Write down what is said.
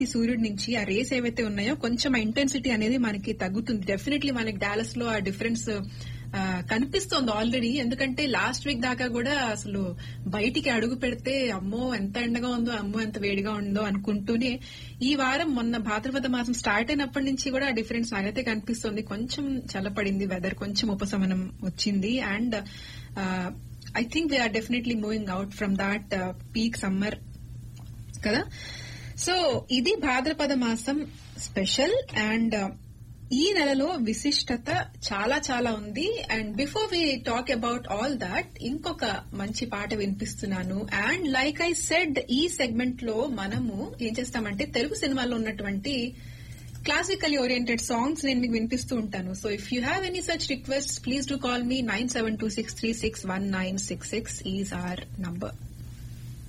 ఈ సూర్యుడి నుంచి ఆ రేస్ ఏవైతే ఉన్నాయో కొంచెం ఇంటెన్సిటీ అనేది మనకి తగ్గుతుంది డెఫినెట్లీ మనకి డాలస్ లో ఆ డిఫరెన్స్ కనిపిస్తోంది ఆల్రెడీ ఎందుకంటే లాస్ట్ వీక్ దాకా కూడా అసలు బయటికి అడుగు పెడితే అమ్మో ఎంత ఎండగా ఉందో అమ్మో ఎంత వేడిగా ఉందో అనుకుంటూనే ఈ వారం మొన్న భాద్రపద మాసం స్టార్ట్ అయినప్పటి నుంచి కూడా ఆ డిఫరెన్స్ నాకైతే కనిపిస్తుంది కొంచెం చల్లపడింది వెదర్ కొంచెం ఉపశమనం వచ్చింది and I think we're definitely moving out from that peak summer కదా సో ఇది భాద్రపద మాసం స్పెషల్ అండ్ ఈ నెలలో విశిష్టత చాలా చాలా ఉంది and before we talk about all that ఇంకొక మంచి పాట వినిపిస్తున్నాను అండ్ లైక్ ఐ సెడ్ ఈ సెగ్మెంట్ లో మనము ఏం చేస్తామంటే తెలుగు సినిమాల్లో ఉన్నటువంటి క్లాసికలీ ఓరియంటెడ్ సాంగ్స్ నేను మీకు వినిపిస్తూ ఉంటాను so if you have any such request please do call me nine seven two six three six one nine six six is our number